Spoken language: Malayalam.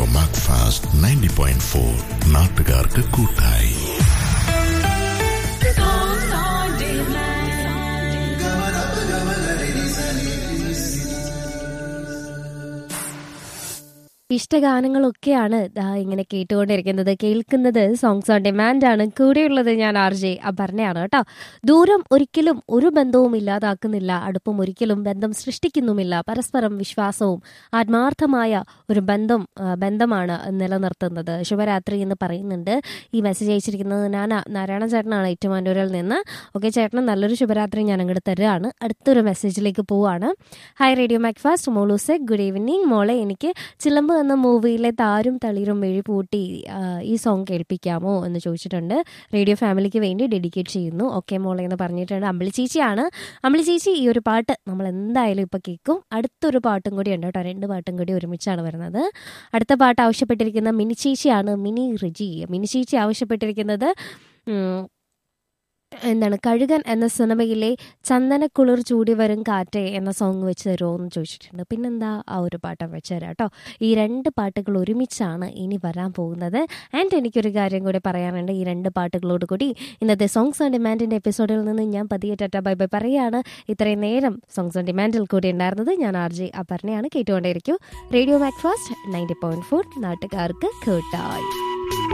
മാക്ഫാസ്റ്റ് നയൻറ്റി പോയിന്റ് ഫോർ നാട്ടുകാർക്ക് കൂട്ടായി ഇഷ്ടഗാനങ്ങളൊക്കെയാണ് ദാ ഇങ്ങനെ കേട്ടുകൊണ്ടിരിക്കുന്നത് കേൾക്കുന്നത് സോങ്സ് ഓൺ ഡിമാൻഡ് ആണ് കൂടെയുള്ളത് ഞാൻ ആർ ജെ അപർണയാണ് കേട്ടോ ദൂരം ഒരിക്കലും ഒരു ബന്ധവും ഇല്ലാതാക്കുന്നില്ല അടുപ്പം ഒരിക്കലും ബന്ധം സൃഷ്ടിക്കുന്നുമില്ല പരസ്പരം വിശ്വാസവും ആത്മാർത്ഥമായ ഒരു ബന്ധം ആ, ബന്ധമാണ് നിലനിർത്തുന്നത് ശുഭരാത്രി എന്ന് പറയുന്നുണ്ട് ഈ മെസ്സേജ് അയച്ചിരിക്കുന്നത് ഞാൻ നാരായണ ചേട്ടനാണ് ഏറ്റുമാനൂരിൽ നിന്ന് ഓക്കെ ചേട്ടന് നല്ലൊരു ശുഭരാത്രി ഞാൻ അങ്ങോട്ട് തരുകയാണ് അടുത്തൊരു മെസ്സേജിലേക്ക് പോവാണ് ഹായ് റേഡിയോ മാക്ഫാസ്റ്റ് മോളൂസെ ഗുഡ് ഈവനിങ് മോളെ എനിക്ക് ചിലമ്പ് എന്ന മൂവിയിലെ താരും തളിരും മെഴിപൂട്ടി ആ, ഈ സോങ് കേൾപ്പിക്കാമോ എന്ന് ചോദിച്ചിട്ടുണ്ട് റേഡിയോ ഫാമിലിക്ക് വേണ്ടി ഡെഡിക്കേറ്റ് ചെയ്യുന്നു ഓക്കെ മോളെ എന്ന് പറഞ്ഞിട്ടുണ്ട് അമ്പിളി ചേച്ചിയാണ് അമ്പിളി ചേച്ചി ഈ ഒരു പാട്ട് നമ്മൾ എന്തായാലും ഇപ്പം കേൾക്കും അടുത്തൊരു പാട്ടും കൂടി ഉണ്ട് കേട്ടോ രണ്ട് പാട്ടും കൂടി ഒരുമിച്ചാണ് വരുന്നത് അടുത്ത പാട്ട് ആവശ്യപ്പെട്ടിരിക്കുന്ന മിനി ചേച്ചിയാണ് മിനി റിജി മിനി ചേച്ചി ആവശ്യപ്പെട്ടിരിക്കുന്നത് ഉം, എന്താണ് കഴുകൻ എന്ന സിനിമയിലെ ചന്ദനക്കുളിർ ചൂടി വരും കാറ്റേ എന്ന സോങ് വെച്ച് തരുമോ എന്ന് ചോദിച്ചിട്ടുണ്ട് പിന്നെന്താ ആ ഒരു പാട്ട് വെച്ച് തരാം കേട്ടോ ഈ രണ്ട് പാട്ടുകൾ ഒരുമിച്ചാണ് ഇനി വരാൻ പോകുന്നത് ആൻഡ് എനിക്കൊരു കാര്യം കൂടി പറയാനുണ്ട് ഈ രണ്ട് പാട്ടുകളോട് കൂടി ഇന്നത്തെ സോങ്സ് ഓൺ ഡിമാൻഡിൻ്റെ എപ്പിസോഡിൽ നിന്ന് ഞാൻ പതിയെ ടാറ്റ ബൈ ബൈ പറയുകയാണ് ഇത്രയും നേരം സോങ്സ് ഓൺ ഡിമാൻഡിൽ കൂടി ഉണ്ടായിരുന്നത് ഞാൻ ആർ ജെ അപർണയാണ് കേട്ടുകൊണ്ടേയിരിക്കും radio Macfast ninety point four നാട്ടുകാർക്ക് കേട്ടായി